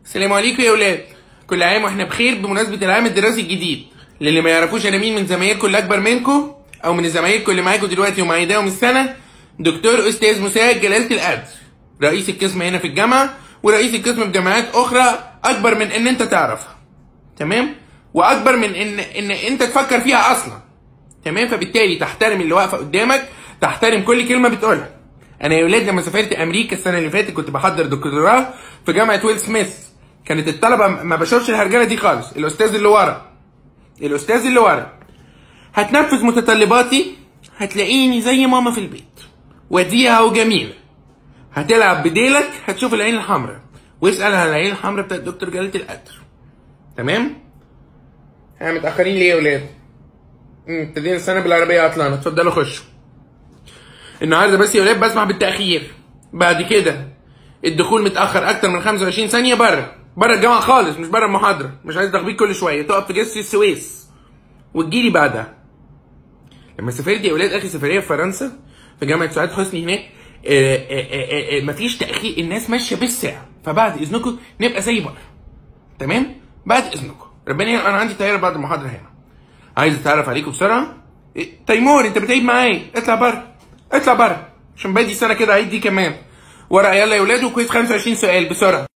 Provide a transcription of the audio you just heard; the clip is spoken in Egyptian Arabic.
السلام عليكم يا ولاد كل عام واحنا بخير بمناسبة العام الدراسي الجديد للي ما يعرفوش انا مين من زمايلكم اللي اكبر منكم او من زمايلكم اللي معاكم دلوقتي ومعيداهم السنة دكتور استاذ مساعد جلالة القدر رئيس القسم هنا في الجامعة ورئيس القسم في جامعات اخرى اكبر من ان انت تعرفها تمام واكبر من ان ان انت تفكر فيها اصلا تمام فبالتالي تحترم اللي واقفه قدامك تحترم كل كلمه بتقولها انا يا ولاد لما سافرت امريكا السنه اللي فاتت كنت بحضر دكتوراه في جامعه ويل سميث كانت الطلبه ما بشوفش الهرجله دي خالص الاستاذ اللي ورا الاستاذ اللي ورا هتنفذ متطلباتي هتلاقيني زي ماما في البيت وديعه وجميله هتلعب بديلك هتشوف العين الحمراء واسال على العين الحمراء بتاعت دكتور جلاله القدر تمام ها متاخرين ليه يا ولاد مم، ابتدينا السنه بالعربيه عطلانه اتفضلوا خشوا النهارده بس يا ولاد بسمح بالتاخير بعد كده الدخول متاخر اكتر من 25 ثانيه بره بره الجامعه خالص مش بره المحاضره مش عايز تخبيط كل شويه تقف في جسر السويس وتجيلي بعدها لما سافرت يا ولاد اخر سفريه في فرنسا في جامعه سعاد حسني هناك آه، آه، آه، آه، مفيش تاخير الناس ماشيه بالساعه فبعد اذنكم نبقى زي بره تمام بعد اذنكم ربنا يعلم انا عندي طياره بعد المحاضره هنا عايز اتعرف عليكم بسرعه إيه، تيمور انت بتعيد معايا اطلع بره اطلع بره عشان باقي سنه كده عيد دي كمان ورقه يلا يا ولاد وكويس 25 سؤال بسرعه